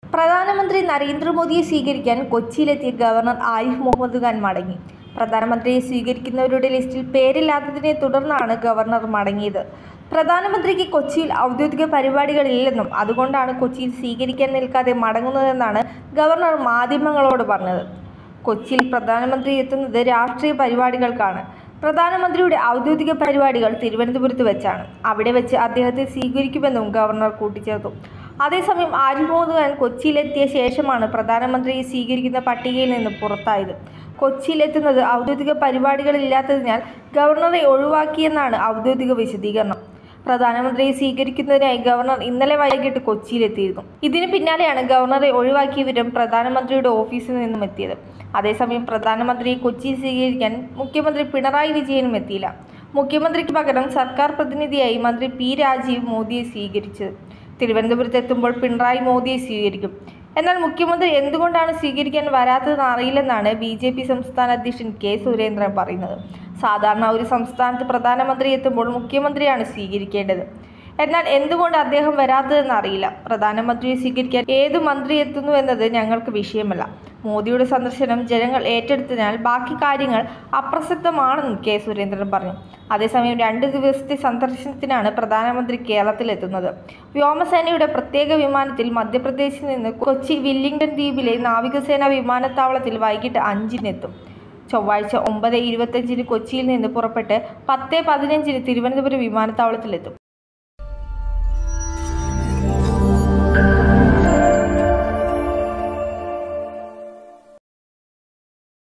പ്രധാനമന്ത്രി നരേന്ദ്രമോദിയെ സ്വീകരിക്കാൻ കൊച്ചിയിലെത്തിയ ഗവർണർ ആരിഫ് മുഹമ്മദ് ഖാൻ മടങ്ങി പ്രധാനമന്ത്രിയെ സ്വീകരിക്കുന്നവരുടെ ലിസ്റ്റിൽ പേരില്ലാത്തതിനെ തുടർന്നാണ് ഗവർണർ മടങ്ങിയത് പ്രധാനമന്ത്രിക്ക് കൊച്ചിയിൽ ഔദ്യോഗിക പരിപാടികളില്ലെന്നും അതുകൊണ്ടാണ് കൊച്ചിയിൽ സ്വീകരിക്കാൻ നിൽക്കാതെ മടങ്ങുന്നതെന്നാണ് ഗവർണർ മാധ്യമങ്ങളോട് പറഞ്ഞത് കൊച്ചിയിൽ പ്രധാനമന്ത്രി എത്തുന്നത് രാഷ്ട്രീയ പരിപാടികൾക്കാണ് പ്രധാനമന്ത്രിയുടെ ഔദ്യോഗിക പരിപാടികൾ തിരുവനന്തപുരത്ത് വെച്ചാണ് അവിടെ വെച്ച് അദ്ദേഹത്തെ സ്വീകരിക്കുമെന്നും ഗവർണർ കൂട്ടിച്ചേർത്തു അതേസമയം ആരിഫ് മുഹമ്മദ് ഖാൻ കൊച്ചിയിലെത്തിയ ശേഷമാണ് പ്രധാനമന്ത്രിയെ സ്വീകരിക്കുന്ന പട്ടികയിൽ നിന്ന് പുറത്തായത് കൊച്ചിയിലെത്തുന്നത് ഔദ്യോഗിക പരിപാടികളില്ലാത്തതിനാൽ ഗവർണറെ ഒഴിവാക്കിയെന്നാണ് ഔദ്യോഗിക വിശദീകരണം പ്രധാനമന്ത്രിയെ സ്വീകരിക്കുന്നതിനായി ഗവർണർ ഇന്നലെ വൈകിട്ട് കൊച്ചിയിലെത്തിയിരുന്നു ഇതിന് പിന്നാലെയാണ് ഗവർണറെ ഒഴിവാക്കിയ വിവരം പ്രധാനമന്ത്രിയുടെ ഓഫീസിൽ നിന്നും എത്തിയത് അതേസമയം പ്രധാനമന്ത്രിയെ കൊച്ചിയിൽ സ്വീകരിക്കാൻ മുഖ്യമന്ത്രി പിണറായി വിജയനും എത്തിയില്ല മുഖ്യമന്ത്രിക്ക് പകരം സർക്കാർ പ്രതിനിധിയായി മന്ത്രി പി രാജീവ് മോദിയെ സ്വീകരിച്ചത് തിരുവനന്തപുരത്ത് എത്തുമ്പോൾ പിണറായി മോദിയെ സ്വീകരിക്കും എന്നാൽ മുഖ്യമന്ത്രി എന്തുകൊണ്ടാണ് സ്വീകരിക്കാൻ വരാത്തതെന്ന് അറിയില്ലെന്നാണ് ബി ജെ പി സംസ്ഥാന അധ്യക്ഷൻ കെ സുരേന്ദ്രൻ പറയുന്നത് സാധാരണ ഒരു സംസ്ഥാനത്ത് പ്രധാനമന്ത്രി എത്തുമ്പോൾ മുഖ്യമന്ത്രിയാണ് സ്വീകരിക്കേണ്ടത് എന്നാൽ എന്തുകൊണ്ട് അദ്ദേഹം വരാത്തതെന്ന് അറിയില്ല പ്രധാനമന്ത്രിയെ സ്വീകരിക്കാൻ ഏത് മന്ത്രി എത്തുന്നു എന്നത് ഞങ്ങൾക്ക് വിഷയമല്ല മോദിയുടെ സന്ദർശനം ജനങ്ങൾ ഏറ്റെടുത്തതിനാൽ ബാക്കി കാര്യങ്ങൾ അപ്രസക്തമാണെന്നും കെ സുരേന്ദ്രൻ പറഞ്ഞു അതേസമയം രണ്ട് ദിവസത്തെ സന്ദർശനത്തിനാണ് പ്രധാനമന്ത്രി കേരളത്തിലെത്തുന്നത് വ്യോമസേനയുടെ പ്രത്യേക വിമാനത്തിൽ മധ്യപ്രദേശിൽ നിന്ന് കൊച്ചി വില്ലിംഗ്ടൺ ദ്വീപിലെ നാവികസേന വിമാനത്താവളത്തിൽ വൈകിട്ട് അഞ്ചിനെത്തും ചൊവ്വാഴ്ച ഒമ്പത് ഇരുപത്തഞ്ചിന് കൊച്ചിയിൽ നിന്ന് പുറപ്പെട്ട് പത്ത് പതിനഞ്ചിന് തിരുവനന്തപുരം വിമാനത്താവളത്തിലെത്തും